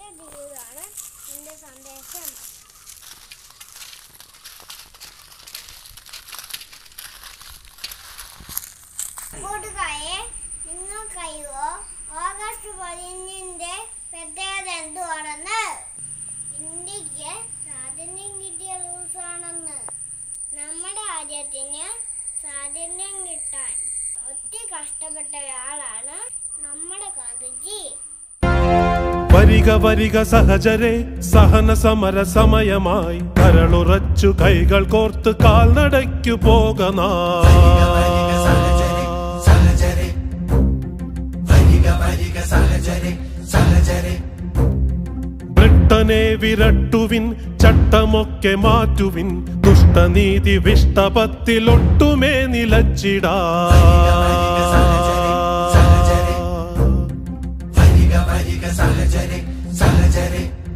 ജീവിതമാണ് എൻ്റെ സന്ദേശം കൂട്ടുകാരെ നിങ്ങൾക്കറിയോ ഓഗസ്റ്റ് പതിനഞ്ചിന്റെ പ്രത്യേകത എന്തുവാണെന്ന് ഇന്ത്യക്ക് സ്വാതന്ത്ര്യം കിട്ടിയ ദിവസമാണെന്ന് നമ്മുടെ രാജ്യത്തിന് സ്വാതന്ത്ര്യം കിട്ടാൻ ഒത്തിരി കഷ്ടപ്പെട്ടയാളാണ് നമ്മുടെ ഗാന്ധിജി വരിക വരിക സഹജരെ സഹന സമര സമയമായി കരളുറച്ചു കൈകൾ കോർത്ത് കാൽനടയ്ക്കു പോകനാ ബ്രിട്ടനെ വിരട്ടുവിൻ ചട്ടമൊക്കെ മാറ്റുവിൻ ദുഷ്ടനീതി വിഷ്ടപത്തിലൊട്ടുമേ നിലച്ചിടാ വരിക വരിക സഹചരെ സഹചരെ